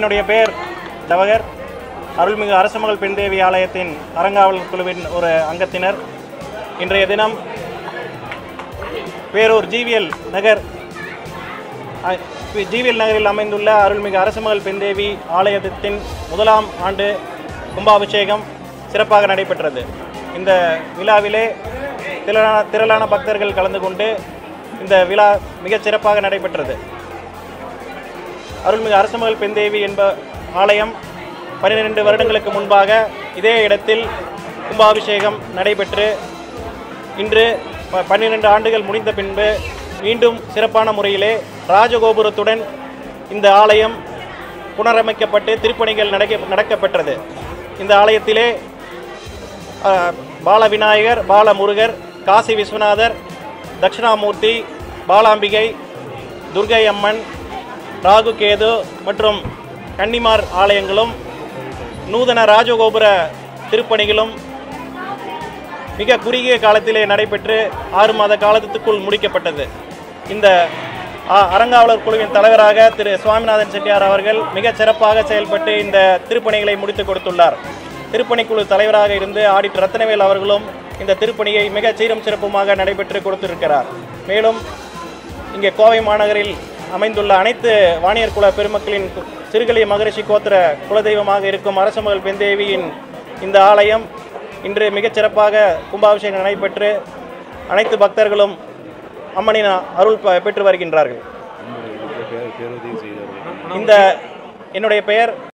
என்னுடைய பெயர் ஜவஹர் அருள்மிகு அரசமகள் பெண் தேவி ஆலயத்தின் அறங்காவல் குழுவின் ஒரு அங்கத்தினர் இன்றைய தினம் வேறூர் ஜிவிஎல் நகர் அ- ஜிவிஎல் நகரில் அமைந்துள்ள அருள்மிகு அரசமகள் பெண் தேவி ஆலயத்தின் முதலாம் ஆண்டு கும்பாபிஷேகம் சிறப்பாக நடைபெற்றது இந்த விழாவிலே திரளான திரளான பக்தர்கள் கலந்து கொண்டு இந்த விழா மிகச் சிறப்பாக நடைபெற்றது அருள்மிகு அரசமகள் பெண் தேவி என்ப ஆலயம் பன்னிரெண்டு வருடங்களுக்கு முன்பாக இதே இடத்தில் கும்பாபிஷேகம் நடைபெற்று இன்று ப- பன்னிரண்டு ஆண்டுகள் முடிந்த பின்பு மீண்டும் சிறப்பான முறையிலே ராஜகோபுரத்துடன் இந்த ஆலயம் புனரமைக்கப்பட்டு திருப்பணிகள் நடக்க நடக்கப்பெற்றது இந்த ஆலயத்திலே அஹ், பால விநாயகர் பால முருகர் காசி விஸ்வநாதர் தட்சிணாமூர்த்தி பாலாம்பிகை துர்கை அம்மன் ராகு கேது மற்றும் கன்னிமார் ஆலயங்களும் நூதன ராஜகோபுர திருப்பணிகளும் மிக குறுகிய காலத்திலே நடைபெற்று ஆறு மாத காலத்துக்குள் முடிக்கப்பட்டது இந்த அ- அறங்காவலர் குழுவின் தலைவராக திரு சுவாமிநாதன் செட்டியார் அவர்கள் மிகச் சிறப்பாக செயல்பட்டு இந்த திருப்பணிகளை முடித்து கொடுத்துள்ளார் திருப்பணிக்குழு தலைவராக இருந்து ஆடிட்டர் ரத்னவேல் அவர்களும் இந்த திருப்பணியை மிக சீரும் சிறப்புமாக நடைபெற்று கொடுத்திருக்கிறார் மேலும் இங்கே கோவை மாநகரில் அமைந்துள்ள அனைத்து வாணியர் குல பெருமக்களின் கு- சிறுகலிய மகரிஷி கோத்திர குலதெய்வமாக இருக்கும் அரசமகள் பெண்தேவியின் இந்த ஆலயம் இன்று மிகச் சிறப்பாக கும்பாபிஷேகம் நடைபெற்று அனைத்து பக்தர்களும் அம்மனின் அருள் ப- பெற்று வருகின்றார்கள் இந்த என்னுடைய பெயர்